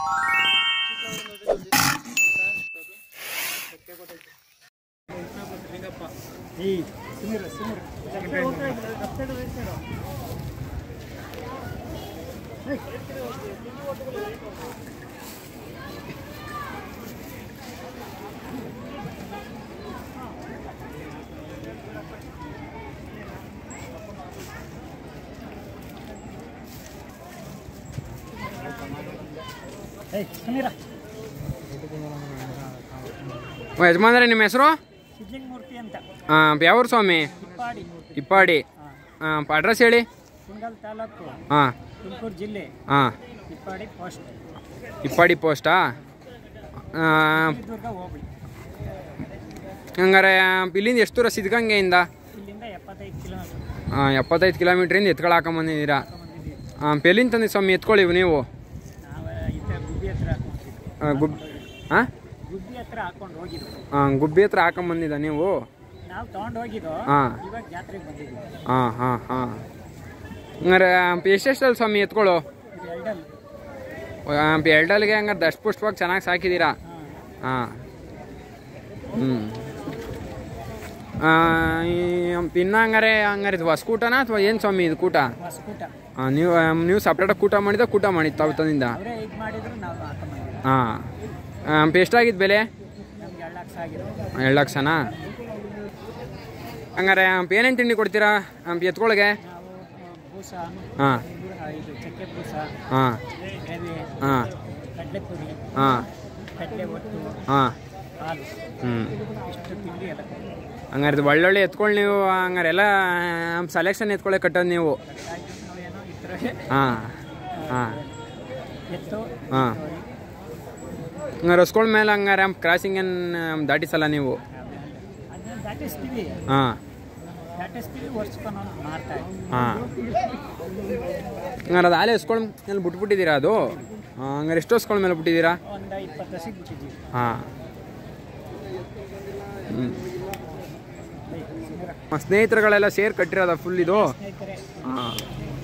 ಓ, ಯಜಮಾನ್ರೆ ನಿಮ್ಮ ಹೆಸರು ಸಿದ್ಲಿಂಗ ಮೂರ್ತಿ ಅಂತ ಯಾವ್ರು ಸ್ವಾಮಿ ಇಪ್ಪಾಡಿ ಇಪ್ಪಾಡಿ ಹಾಂ ಅಡ್ರೆಸ್ ಹೇಳಿ ಕುಂಗಲ್ ತಾಲೂಕು ಹಾಂ ತುಮಕೂರು ಜಿಲ್ಲೆ ಹಾಂ ಇಪ್ಪಾಡಿ ಪೋಸ್ಟ್ ಇಪ್ಪಾಡಿ ಪೋಸ್ಟಾ ದುರ್ಗ ಹೋಬಳಿ ಹಂಗಾರೆ ಇಲ್ಲಿಂದ ಎಷ್ಟು ದೂರ ಸಿದ್ಧಗಂಗೆಯಿಂದ ಇಲ್ಲಿಂದ ಎಪ್ಪತ್ತೈದು ಕಿಲೋಮೀಟರ್ ಹಾಂ ಎಪ್ಪತ್ತೈದು ಕಿಲೋಮೀಟ್ರಿಂದ ಎತ್ಕೊಳ ಹಾಕೊಂಬಂದಿದ್ದೀರಾ ಬಂದಿದ್ದೀವಿ ಹಾಂ ಎಲ್ಲಿಂದ ತಂದಿ ಸ್ವಾಮಿ ಎತ್ಕೊಳ್ಳಿ ನೀವು ನಾವು ಇತ್ತ ಗುಬ್ಬಿ ಹತ್ರ ಹಾಕೊಂಡಿದ್ವಿ ಆ, ಗುಬ್ ಹಾಂ ಗುಬ್ಬಿ ಹತ್ರ ಹಾಕೊಂಡು ಹೋಗಿದ್ವಿ ಹಾಂ ಗುಬ್ಬಿ ಹತ್ರ ಹಾಕೊಂಬಂದಿದ್ದ ನೀವು ನಾವು ತಗೊಂಡು ಹೋಗಿದ್ದು ಹಾಂ ಇವಾಗ ಜಾತ್ರೆಗೆ ಬಂದಿದ್ವಿ ಹಾಂ ಹಾಂ ಹಾಂ ಹಂಗಾರೆ ಎಷ್ಟೆಷ್ಟಲ್ಲಿ ಸ್ವಾಮಿ ಎತ್ಕೊಳ್ಳು ಇದು ಎರಡಲ್ ಎರಡಲ್ಗೆ ಹಂಗಾರೆ ದಷ್ಟಪುಷ್ಟವಾಗಿ ಚೆನ್ನಾಗಿ ಸಾಕಿದ್ದೀರಾ ಹಾಂ ಹಾಂ ಹ್ಞೂ ಇನ್ನು ಹಂಗಾರೆ ಹಂಗಾರೆ ಇದು ಹೊಸ ಕೂಟನಾ ಅಥವಾ ಏನು ಸ್ವಾಮಿ ಇದು ಕೂಟ ಹೊಸಕೂಟ ಹಾಂ ನೀವು ನೀವು ಸಪ್ರೇಟಾಗಿ ಕೂಟ ಮಾಡಿದ ಕೂಟ ಮಾಡಿದ್ದು ತಾವು ತಂದಿಂದ ಅವರೇ ಇದು ಮಾಡಿದ್ರು ನಾವು ಹಾಕೊಂಡ್ಬಂದಿದ್ವಿ ಹಾಂ ಎಷ್ಟಾಗಿದ್ದು ಬೆಲೆ ನಮ್ಗೆ ಎರಡು ಲಕ್ಷ ಆಗಿರೋ ಎರಡು ಲಕ್ಷನಾ ಹಂಗಾರೆ ಏನೇನು ತಿಂಡಿ ಕೊಡ್ತೀರಾ ಎತ್ಕೊಳಗೆ ನಾವು ಆ, ಬೂಸ ಹಾಂ ಆ, ಇದು ಚಕ್ಕೆ ಬೂಸ ಹಾಂ ರವೆ ಹಾಂ ಕಡಲೆಪುರಿ ಹಾಂ ಕಡಲೆ ಒಟ್ಟು ಹಾಂ ಹಾಲು ಹ್ಞೂ ಇಷ್ಟು ತಿಂಡಿ ಎಲ್ಲ ಹಂಗಾರೆ ಇದು ಒಳ್ಳೊಳ್ಳೆ ಎತ್ಕೊಳ್ಳಿ ನೀವು ಹಂಗಾರೆ ಎಲ್ಲ ಸೆಲೆಕ್ಷನ್ ಎತ್ಕೊಳ್ಳೆ ಕಟ್ಟೋದು ನೀವು ಹಾಗಾಗಿ ನಾವೇನೋ ಈ ಥರ ಹಾಂ ಹಾಂ ಎತ್ತು ಹಾಂ ಹಂಗಾರೆ ರಸ್ಕೊಳ ಮೇಲೆ ಹಂಗಾರೆ ಕ್ರಾಸಿಂಗ್ ಏನು ದಾಟಿಸಲ್ಲ ನೀವು ಅದನ್ನ ದಾಟಿಸ್ತೀವಿ ಹಾಂ ದಾಟಿಸ್ತೀವಿ ವರ್ಷಕ್ಕೊಂದು ಮಾರ್ತಾ ಇದ್ದೀವಿ ಹಾಂ ಹಂಗಾರೆ ಅದು ಆಲೆ ಎಸ್ಕೊಳ ಮೇಲೆ ಬಿಟ್ಬಿಟ್ಟಿದ್ದೀರಾ ಅದು ಹಾಂ ಹಂಗಾರೆ ಎಷ್ಟು ಹೊಸ್ಕೊಳ ಮೇಲೆ ಬಿಟ್ಟಿದ್ದೀರಾ ಒಂದು ಇಪ್ಪತ್ತು ಹಸಿಗೆ ಬಿಟ್ಟಿದ್ದೀವಿ ಹಾಂ ಹ್ಞೂ ಏಯ್, ಸುಮ್ನಿರ. ನಮ್ಮ ಸ್ನೇಹಿತರುಗಳೆಲ್ಲ ಸೇರಿ ಕಟ್ಟಿರೋದ ಫುಲ್ ಇದು ಸ್ನೇಹಿತರೆ ಹಾಂ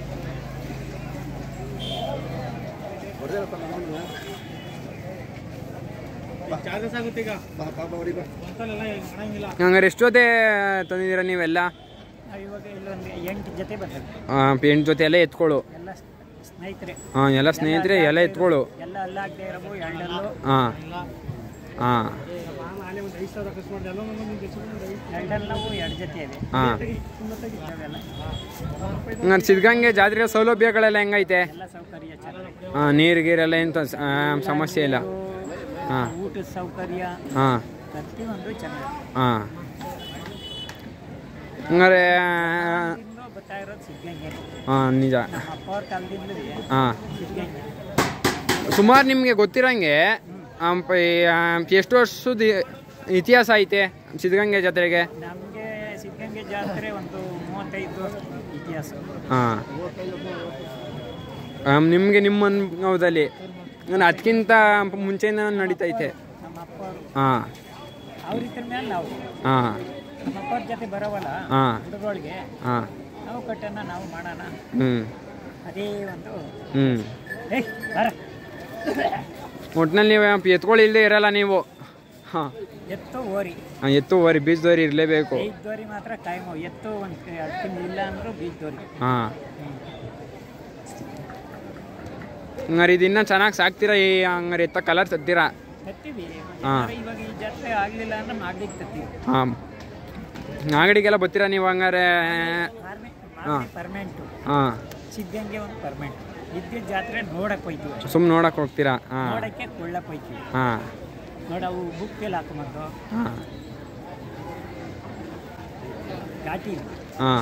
ಹಂಗಾರೆ ಎಷ್ಟು ಜೊತೆ ತಂದಿದ್ದೀರಾ ನೀವೆಲ್ಲ ನಾವು ಇವಾಗ ಇಲ್ಲೊಂದು ಎಂಟು ಜೊತೆ ಬಂದದ್ದು ಹಾಂ ಎಂಟು ಜೊತೆ ಎಲ್ಲ ಎತ್ಕೊಳ್ಳು ಎಲ್ಲ ಸ್ನೇಹಿತರೆ ಹಾಂ ಎಲ್ಲ ಸ್ನೇಹಿತರೆ ಎಲ್ಲ ಎತ್ಕೊಳ್ಳು ಎಲ್ಲ ಅಲ್ಲಾಗದೆ ಇರೋವು ಎರಡಲ್ಲೂ ಹಾಂ ಹಾಂ ಎರಡಲ್ಲಿ ನಾವು ಎರಡು ಜೊತೆ ಇದೆ ಹಾಂ ಇದ್ದಾವೆಲ್ಲ ಹಂಗಾರೆ ಸಿದ್ಧಗಂಗೆ ಜಾತ್ರೆ ಸೌಲಭ್ಯಗಳೆಲ್ಲ ಹೆಂಗೈತೆ ಎಲ್ಲ ಸೌಕರ್ಯ ಚೆನ್ನಾಗಿ ಹಾಂ ನೀರು ಗೀರೆಲ್ಲ ಎಂತ ಸಮಸ್ಯೆ ಇಲ್ಲ ಹಾಂ ಊಟದ ಸೌಕರ್ಯ ಹಾಂ ಪ್ರತಿಯೊಂದು ಚೆನ್ನಾಗಿ ಹಾಂ ಹಂಗಾರೆ ಇನ್ನೂ ಬರ್ತಾ ಇರೋದು ಸಿದ್ಧಗಂಗೆ ಹಾಂ ನಿಜ ನಮ್ಮ ಅಪ್ಪ ಅವ್ರ ಕಾಲದಿಂದಲೇ ಹಾಂ ಸಿದ್ಧಗಂಗೆ ಸುಮಾರು ನಿಮಗೆ ಗೊತ್ತಿರಂಗೆ ಆಮ್, ಪ- ಈ, ಆಮ್, ಎಷ್ಟು ವರ್ಷದ ಇತಿಹಾಸ ಐತೆ ಸಿದ್ಧಗಂಗೆ ಜಾತ್ರೆಗೆ ನಮಗೆ ಸಿದ್ಧಗಂಗೆ ಜಾತ್ರೆ ಒಂದು ಮೂವತ್ತೈದು ವರ್ಷ ಇತಿಹಾಸ ಹಾಂ ನಿಮಗೆ ನಿಮ್ಮ ಅನುಭವದಲ್ಲಿ ನಾನು ಅದಕ್ಕಿಂತ ಮುಂಚೆಯಿಂದ ನಡೀತೈತೆ ನಮ್ಮ ಅಪ್ಪ ಅವರು ಹಾಂ ಅವ್ರ ಇದ್ರ ಮೇಲೆ ನಾವು ಹಾಂ ನಮ್ಮ ಅಪ್ಪ ಅವ್ರ ಜೊತೆ ಬರೋವಲ್ಲ ಹಾಂ ಹುಡುಗರಿಗೆ ಹಾಂ ನಾವು ಕಟ್ಟೋಣ ನಾವು ಮಾಡೋಣ ಹ್ಞೂ ಅದೇ ಒಂದು ಹ್ಞೂ ಏಯ್ ಬರ ಒಟ್ಟಿನಲ್ಲಿ ನೀವು ಎತ್ಕೊಳ್ಳಿ ಇಲ್ಲದೆ ಇರಲ್ಲ ನೀವು ಹಾಂ ಎತ್ತು ಓರಿ ಎತ್ತು ವರಿ ಬೀಜದವರಿ ಇರಲೇಬೇಕು ಬೀಜದೋರಿ ಮಾತ್ರ ಕಾಯಮು ಎತ್ತು ಒಂದು ಎರಡು ತಿಂಗಳು ಇಲ್ಲ ಅಂದ್ರೂ ಬೀಜದೋರಿ ಹಾಂ ಹಂಗಾರೆ ಇದು ಇನ್ನೂ ಚೆನ್ನಾಗಿ ಸಾಕ್ತೀರಾ ಈ ಹಂಗಾರೆ ಎತ್ತ ಕಲರ್ ತತ್ತೀರಾ ತತ್ತೀವಿ ಹಾ. ಇವಾಗ ಈ ಜಾತ್ರೆ ಆಗಲಿಲ್ಲ ಅಂದ್ರೆ ಮಾಗ್ಲಿಕ್ಕೆ ತತ್ತೀವಿ ಹಾಂ ಅಂಗಡಿಗೆಲ್ಲ ಬರ್ತೀರಾ ನೀವು ಹಂಗಾರೆ ಫಾರ್ಮೆ ಪರ್ಮೆಂಟು ಹಾಂ ಸಿದ್ಧಂಗೆ ಒಂದು ಪರ್ಮೆಂಟ್ ಇದ್ದಿದ್ದ ಜಾತ್ರೆ ನೋಡಕ್ ಹೋಯ್ತೀವಿ ಅಷ್ಟೇ. ಸುಮ್ಮನೆ ನೋಡಕ್ಕೆ ಹೋಗ್ತೀರಾ ಹಾಂ ನೋಡಕ್ಕೆ ಕೊಳ್ಳಕ್ ಹೋಯ್ತೀವಿ ಹಾಂ ನೋಡ ಅವು ಬುಕ್ಕೆಲ್ಲ ಹಾಕೊಂಬಂದು ಹಾಂ ಘಾಟಿ ಹಾಂ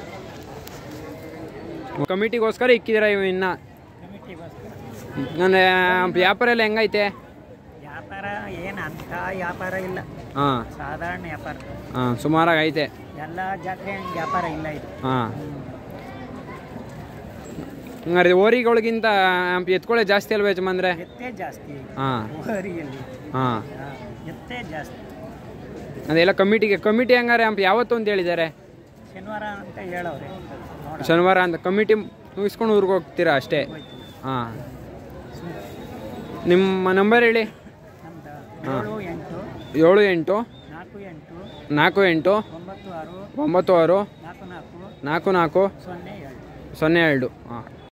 ಕಮಿಟಿಗೋಸ್ಕರ ಇಕ್ಕಿದ್ದೀರಾ ಇವು ಇನ್ನು ಕಮಿಟಿಗೋಸ್ಕರ ನನ್ನ ವ್ಯಾಪಾರ ಎಲ್ಲ ಹೆಂಗೈತೆ ವ್ಯಾಪಾರ ಏನು ಅಂತ ವ್ಯಾಪಾರ ಇಲ್ಲ ಹಾಂ ಸಾಧಾರಣ ವ್ಯಾಪಾರ ಹಾಂ ಸುಮಾರಾಗಿ ಐತೆ ಎಲ್ಲ ಜಾತ್ರೆ ಹಂಗೆ ವ್ಯಾಪಾರ ಇಲ್ಲ ಇದು ಹಾಂ ಹಂಗಾರೆ ಓರಿಗಳಿಗಿಂತ ಎತ್ಕೊಳ್ಳೆ ಜಾಸ್ತಿ ಅಲ್ವ ಯಜಮಾನ್ರೆ ಎತ್ತೇ ಜಾಸ್ತಿ ಹಾಂ ಓರಿಯಲ್ಲಿ ಹಾಂ ಹಾ, ಎತ್ತೇ ಜಾಸ್ತಿ ಅದೆಲ್ಲ ಕಮಿಟಿಗೆ ಕಮಿಟಿ ಹಂಗಾರೆ ಅಂಪ್ ಯಾವತ್ತು ಅಂತ ಹೇಳಿದ್ದಾರೆ ಶನಿವಾರ ಅಂತ ಹೇಳವ್ರೆ ನೋಡ ಶನಿವಾರ ಅಂತ ಕಮಿಟಿ ಮುಗಿಸ್ಕೊಂಡು ಊರಿಗೆ ಹೋಗ್ತೀರಾ ಅಷ್ಟೇ ಹೋಯ್ತು ಹಾಂ ನಿಮ್ಮ ನಂಬರ್ ಹೇಳಿ ಅಂತ ಹಾ. ಏಳು ಎಂಟು ಏಳು ಎಂಟು ನಾಲ್ಕು ಎಂಟು ನಾಲ್ಕು ಎಂಟು ಒಂಬತ್ತು ಆರು ಒಂಬತ್ತು ಆರು ನಾಲ್ಕು ನಾಲ್ಕು ನಾಲ್ಕು ನಾಲ್ಕು ಸೊನ್ನೆ ಏಳು ಸೊನ್ನೆ ಎರಡು ಹಾಂ